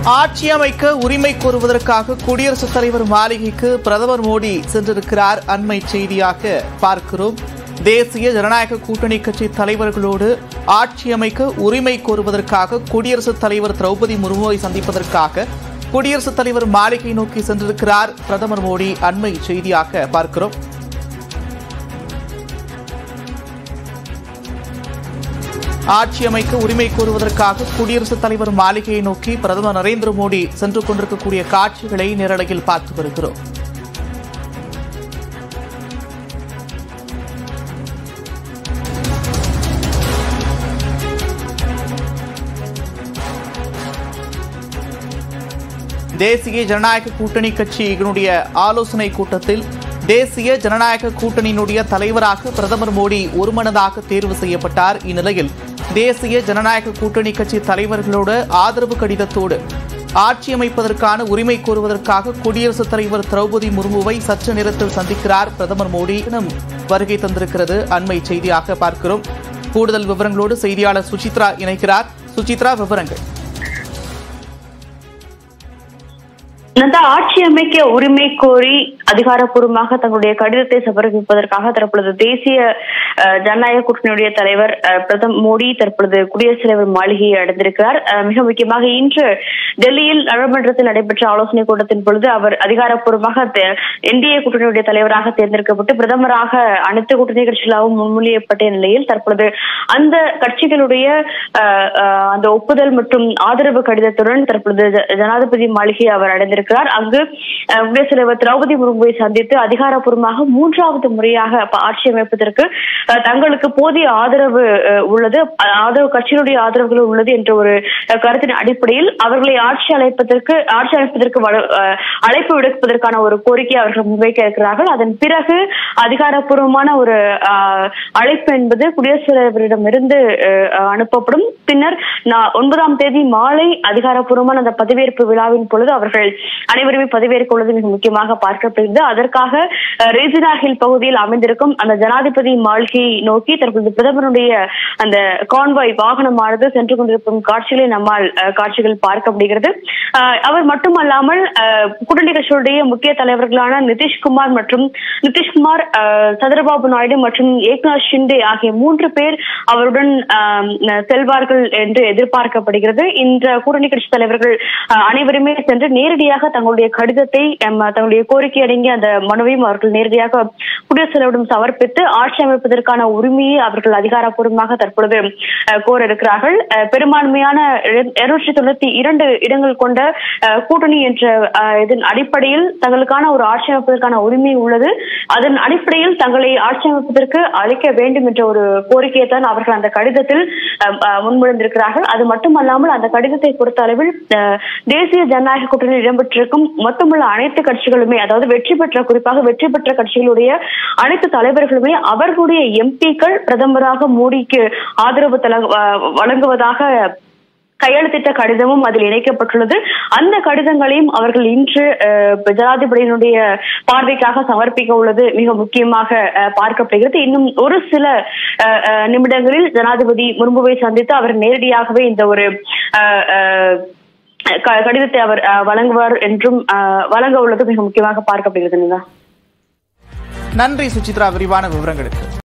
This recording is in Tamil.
ஆட்சி அமைக்க உரிமை கோருவதற்காக குடியரசுத் தலைவர் மாளிகைக்கு பிரதமர் மோடி சென்றிருக்கிறார் அண்மை செய்தியாக பார்க்கிறோம் தேசிய ஜனநாயக கூட்டணி கட்சி தலைவர்களோடு ஆட்சி அமைக்க உரிமை கோருவதற்காக குடியரசுத் தலைவர் திரௌபதி முர்முவை சந்திப்பதற்காக குடியரசுத் தலைவர் மாளிகை நோக்கி சென்றிருக்கிறார் பிரதமர் மோடி அண்மை செய்தியாக பார்க்கிறோம் ஆட்சி அமைக்க உரிமை கோருவதற்காக குடியரசுத் தலைவர் மாளிகையை நோக்கி பிரதமர் நரேந்திர மோடி சென்று கொண்டிருக்கக்கூடிய காட்சிகளை நேரலையில் பார்த்து வருகிறோம் தேசிய ஜனநாயக கூட்டணி கட்சியினுடைய ஆலோசனை கூட்டத்தில் தேசிய ஜனநாயக கூட்டணியினுடைய தலைவராக பிரதமர் மோடி ஒருமனதாக தேர்வு செய்யப்பட்டார் இந்நிலையில் தேசிய ஜனநாயக கூட்டணி கட்சி தலைவர்களோடு ஆதரவு கடிதத்தோடு ஆட்சி அமைப்பதற்கான உரிமை கோருவதற்காக குடியரசுத் தலைவர் திரௌபதி முர்முவை சற்று நேரத்தில் சந்திக்கிறார் பிரதமர் மோடி எனும் வருகை தந்திருக்கிறது அண்மை செய்தியாக பார்க்கிறோம் கூடுதல் விவரங்களோடு செய்தியாளர் சுசித்ரா இணைக்கிறார் சுசித்ரா விவரங்கள் நந்தா ஆட்சி அமைக்க உரிமை கோரி அதிகாரப்பூர்வமாக தங்களுடைய கடிதத்தை சமர்ப்பிப்பதற்காக தற்பொழுது தேசிய அஹ், ஜனநாயக கூட்டணியுடைய தலைவர் அஹ், பிரதம் மோடி தற்பொழுது குடியரசுத் தலைவர் மாளிகையை அடைந்திருக்கிறார் அஹ், மிக முக்கியமாக இன்று டெல்லியில் நாடாளுமன்றத்தில் நடைபெற்ற ஆலோசனை கூட்டத்தின் பொழுது அவர் அதிகாரப்பூர்வமாக என்டிஏ கூட்டணியுடைய தலைவராக தேர்ந்தெடுக்கப்பட்டு பிரதமராக அனைத்து கூட்டணி கட்சிகளாகவும் முன்மொழியப்பட்ட நிலையில் தற்பொழுது அந்த கட்சிகளுடைய அஹ், அஹ், அந்த ஒப்புதல் மற்றும் ஆதரவு கடிதத்துடன் தற்பொழுது ஜ- ஜனாதிபதி மாளிகை அவர் அடைந்திருக்கிறார் அங்கு அஹ், குடியரசுத் தலைவர் திரௌபதி முர்முவை சந்தித்து அதிகாரப்பூர்வமாக மூன்றாவது முறையாக அப்ப ஆட்சி அமைப்பதற்கு அஹ், தங்களுக்கு போதிய ஆதரவு அஹ், உள்ளது அஹ், ஆதரவு கட்சியினுடைய ஆதரவுகள் உள்ளது என்ற ஒரு அஹ், கருத்தின் அடிப்படையில் அவர்களை ஆட்சி அழைப்பதற்கு ஆட்சி அமைப்பதற்கு வலு- அஹ், அழைப்பு விடுப்பதற்கான ஒரு கோரிக்கை அவர்கள் முன்வைக்க இருக்கிறார்கள் அதன் பிறகு அதிகாரப்பூர்வமான ஒரு அஹ், அழைப்பு என்பது குடியரசுத் தலைவரிடமிருந்து அஹ், அஹ், அனுப்பப்படும் பின்னர் நா- ஒன்பதாம் தேதி மாலை அதிகாரப்பூர்வமான அந்த பதவியேற்பு விழாவின் பொழுது அவர்கள் அனைவருமே பதவியேற்க உள்ளது மிக முக்கியமாக பார்க்கப்படுகிறது அதற்காக அஹ், ரேசினா ஹில் பகுதியில் அமைந்திருக்கும் அந்த ஜனாதிபதி மாளிகையை நோக்கி தற்போது பிரதமருடைய அந்த கான்வாய் வாகனமானது சென்று கொண்டிருக்கும் காட்சிகளை நம்மால் அஹ், காட்சிகள் பார்க்க முடிகிறது அஹ், அவர் மட்டுமல்லாமல் அஹ், கூட்டணி கட்சியுடைய முக்கிய தலைவர்களான நிதிஷ்குமார் மற்றும் நிதிஷ்குமார் அஹ், சந்திரபாபு நாயுடு மற்றும் ஏக்நாத் ஷிண்டே ஆகிய மூன்று பேர் அவருடன் அஹ், செல்வார்கள் என்று எதிர்பார்க்கப்படுகிறது இந்த கூட்டணி கட்சி தலைவர்கள் அஹ், அனைவருமே சென்று நேரடியாக தங்களுடைய கடிதத்தை அம், தங்களுடைய கோரிக்கை அடங்கிய அந்த மனுவையும் அவர்கள் நேரடியாக குடியரசுத் தலைவரிடம் சமர்ப்பித்து ஆட்சி அமைப்பதற்கான உரிமையை அவர்கள் அதிகாரப்பூர்வமாக தற்பொழுது அஹ், கோர இருக்கிறார்கள் அஹ், பெரும்பான்மையான இருநூற்றி தொண்ணூத்தி இரண்டு இடங்கள் கொண்ட அஹ், கூட்டணி என்ற அஹ், இதன் அடிப்படையில் தங்களுக்கான ஒரு ஆட்சி அமைப்பதற்கான உரிமை உள்ளது அதன் அடிப்படையில் தங்களை ஆட்சி அமைப்பதற்கு அளிக்க வேண்டும் என்ற ஒரு கோரிக்கையை தான் அவர்கள் அந்த கடிதத்தில் அஹ், அஹ், முன்மொழிந்திருக்கிறார்கள் அது மட்டுமல்லாமல் அந்த கடிதத்தை பொறுத்த அளவில் அஹ், தேசிய ஜனநாயக கூட்டணியில் இடம்பெற்றிருக்கும் மொத்தமுள்ள அனைத்து கட்சிகளுமே அதாவது வெற்றி பெற்ற குறிப்பாக வெற்றி பெற்ற கட்சிகளுடைய அனைத்து தலைவர்களுமே அவர்களுடைய எம்பிக்கள் பிரதமராக மோடிக்கு ஆதரவு தல- அஹ், வழங்குவதாக கையெழுத்திட்ட கடிதமும் அதில் இணைக்கப்பட்டுள்ளது அந்த கடிதங்களையும் அவர்கள் இன்று அஹ், ஜனாதிபதியினுடைய பார்வைக்காக சமர்ப்பிக்க உள்ளது மிக முக்கியமாக அஹ், பார்க்கப்படுகிறது இன்னும் ஒரு சில அஹ், அஹ், நிமிடங்களில் ஜனாதிபதி முர்முவை சந்தித்து அவர் நேரடியாகவே இந்த ஒரு அஹ், அஹ், க- கடிதத்தை அவர் அஹ், வழங்குவார் என்றும் அஹ், வழங்க உள்ளது மிக முக்கியமாக பார்க்கப்படுகிறது நிலா. நன்றி சுசித்ரா விரிவான விவரங்களுக்கு